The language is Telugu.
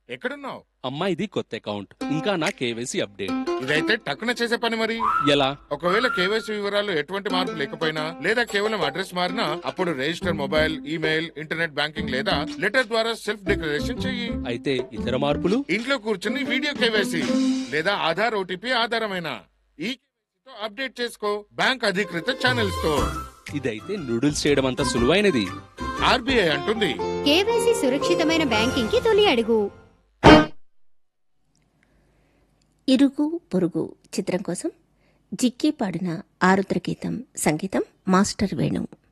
ఎక్కడున్నావు అమ్మా ఇది కొత్త అకౌంట్ ఇంకా నా కేవైసీ అప్డేట్ ఇదైతే టక్కున చేసే పని మరి ఎలా ఒకవేళ కేవైసీ వివరాలు ఎటువంటి మార్పు లేకపోయినా లేదా కేవలం అడ్రస్ మారినా అప్పుడు register mobile email internet banking లేదా లెటర్ ద్వారా సెల్ఫ్ డిక్లరేషన్ చెయ్యి అయితే ఇతర మార్పులు ఇంట్లో కూర్చుని వీడియో కేవైసీ లేదా ఆధార్ ఓటీపీ ఆధారమైన ఈ KYC తో అప్డేట్ చేసుకో బ్యాంక్ అధికృత ఛానల్స్ తో ఇదైతే నూడిల్స్ చేయడం అంత సులువైనది ఆర్బీఐ అంటుంది కేవైసీ సురక్షితమైన బ్యాంకింగ్ కి తొలి అడుగు ఇరుగు పొరుగు చిత్రం కోసం జిక్కి పాడిన ఆరుద్ర గీతం సంగీతం మాస్టర్ వేణు